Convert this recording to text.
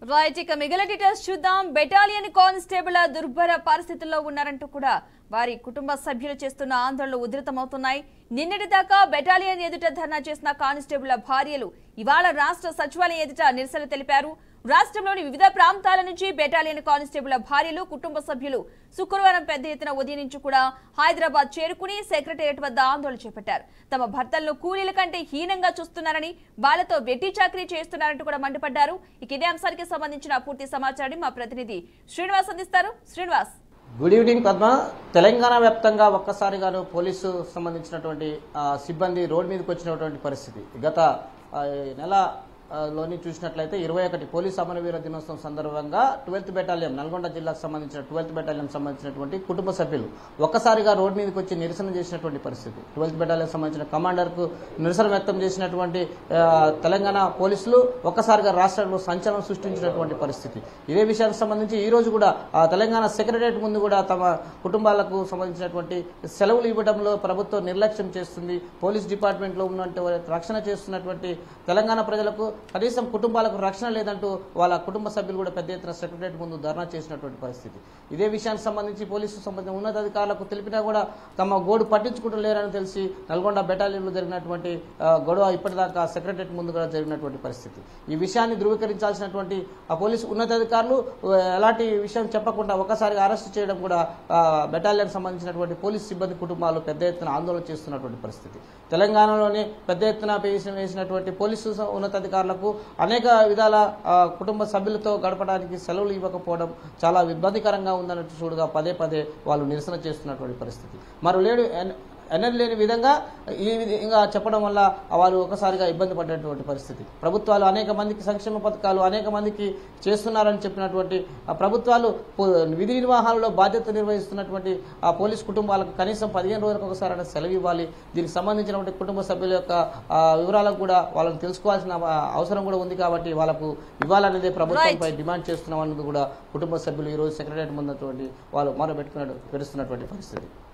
right ఇక మిగిలిన details చూద్దాం బెటాలియన్ కానిస్టేబుల్ దుర్భర పరిస్థితుల్లో ఉన్నారంటూ కూడా వారి కుటుంబ సభ్యులు చేస్తున్న ఆందోళనలు ఉధృతమవుతున్నాయి నిన్నటి దాకా బెటాలియన్ ఎదుట ధర్నా చేసిన కానిస్టేబుల్ భార్యలు ఇవాళ రాష్ట్ర సచివాలయం ఎదుట నిరసన తెలిపారు రాష్ట్రంలోని వివిధ ప్రాంతాల నుంచి బెటాలియన్ కానిస్టేబుల్ భార్యలు కుటుంబ సభ్యులు శుక్రవారం పెద్ద ఎత్తున ఉదయం నుంచి కూడా హైదరాబాద్ చేరుకుని సెక్రటేరియట్ వద్ద ఆందోళన చేపట్టారు తమ భర్తలను కూలీల కంటే హీనంగా చూస్తున్నారని వాళ్లతో వెట్టి చాకరీ చేస్తున్నారంటూ కూడా మండిపడ్డారు ఇక ఇదే అంశానికి సంబంధించిన పూర్తి సమాచారాన్ని మా ప్రతినిధి శ్రీనివాస్ అందిస్తారు శ్రీనివాస్ గుడ్ ఈవినింగ్ పద్మ తెలంగాణ వ్యాప్తంగా ఒక్కసారిగాను పోలీసు సంబంధించినటువంటి ఆ, సిబ్బంది రోడ్ మీదకి వచ్చినటువంటి పరిస్థితి గత ఆ, నెల ఆ, లోని చూసినట్లయితే ఇరవై ఒకటి పోలీస్ అమరవీర దినోత్సవం సందర్భంగా ట్వెల్త్ బెటాలియన్ నల్గొండ జిల్లాకు సంబంధించిన ట్వెల్త్ బెటాలియన్ సంబంధించినటువంటి కుటుంబ సభ్యులు ఒక్కసారిగా రోడ్ మీదకి వచ్చి నిరసన చేసినటువంటి పరిస్థితి ట్వెల్త్ బెటాలియన్ సంబంధించిన కమాండర్కు నిరసన వ్యక్తం చేసినటువంటి ఆ, తెలంగాణ పోలీసులు ఒక్కసారిగా రాష్ట్రంలో సంచలనం సృష్టించినటువంటి పరిస్థితి ఇదే విషయానికి సంబంధించి ఈ రోజు కూడా ఆ తెలంగాణ సెక్రటరియట్ ముందు కూడా తమ కుటుంబాలకు సంబంధించినటువంటి సెలవులు ఇవ్వడంలో ప్రభుత్వం నిర్లక్ష్యం చేస్తుంది పోలీస్ డిపార్ట్మెంట్ లో ఉన్నటువంటి రక్షణ చేస్తున్నటువంటి తెలంగాణ ప్రజలకు కనీసం కుటుంబాలకు రక్షణ లేదంటూ వాళ్ళ కుటుంబ సభ్యులు కూడా పెద్ద ఎత్తున సెక్రటరియట్ ముందు ధర్నా చేసినటువంటి పరిస్థితి ఇదే విషయానికి సంబంధించి పోలీసు సంబంధించిన ఉన్నతాధికారులకు తెలిపినా కూడా తమ గోడు పట్టించుకుంటలేరని తెలిసి నల్గొండ బెటాలియన్లో జరిగినటువంటి ఆ, గొడవ ఇప్పటిదాకా సెక్రటరియట్ ముందు కూడా జరిగినటువంటి పరిస్థితి ఈ విషయాన్ని ధృవీకరించాల్సినటువంటి ఆ పోలీసు ఉన్నతాధికారులు ఆ, ఎలాంటి విషయం చెప్పకుండా ఒక్కసారిగా అరెస్ట్ చేయడం కూడా ఆ, బెటాలియన్ సంబంధించినటువంటి పోలీస్ సిబ్బంది కుటుంబాలు పెద్ద ఎత్తున ఆందోళన చేస్తున్నటువంటి పరిస్థితి తెలంగాణలోనే పెద్ద ఎత్తున వేసిన వేసినటువంటి పోలీసు స- ఉన్నతాధికారులకు అనేక విధాల ఆ, కుటుంబ సభ్యులతో గడపడానికి సెలవులు ఇవ్వకపోవడం చాలా ఇబ్బందికరంగా ఉందన్నట్టు చూడగా పదే పదే వాళ్ళు నిరసన చేస్తున్నటువంటి పరిస్థితి మరో లేడు ఎన్- ఎన్నడూ లేని విధంగా ఈ విధంగా చెప్పడం వల్ల వారు ఒకసారిగా ఇబ్బంది పడ్డటువంటి పరిస్థితి ప్రభుత్వాలు అనేక మందికి సంక్షేమ పథకాలు అనేక మందికి చేస్తున్నారని చెప్పినటువంటి ఆ ప్రభుత్వాలు పో- విధి నిర్వహణలో బాధ్యత నిర్వహిస్తున్నటువంటి ఆ పోలీస్ కుటుంబాలకు కనీసం పదిహేను రోజులకు ఒకసారి సెలవు ఇవ్వాలి దీనికి సంబంధించినటువంటి కుటుంబ సభ్యుల యొక్క ఆ, వివరాలకు కూడా వాళ్ళని తెలుసుకోవాల్సిన ఆ, అవసరం కూడా ఉంది కాబట్టి వాళ్ళకు ఇవ్వాలనేదే ప్రభుత్వంపై డిమాండ్ చేస్తున్నాం అన్నది కూడా కుటుంబ సభ్యులు ఈ రోజు సెక్రటరీ ముందున్నటువంటి వాళ్ళు మొరబెట్టుకున్నట్టు పెడుతున్నటువంటి పరిస్థితి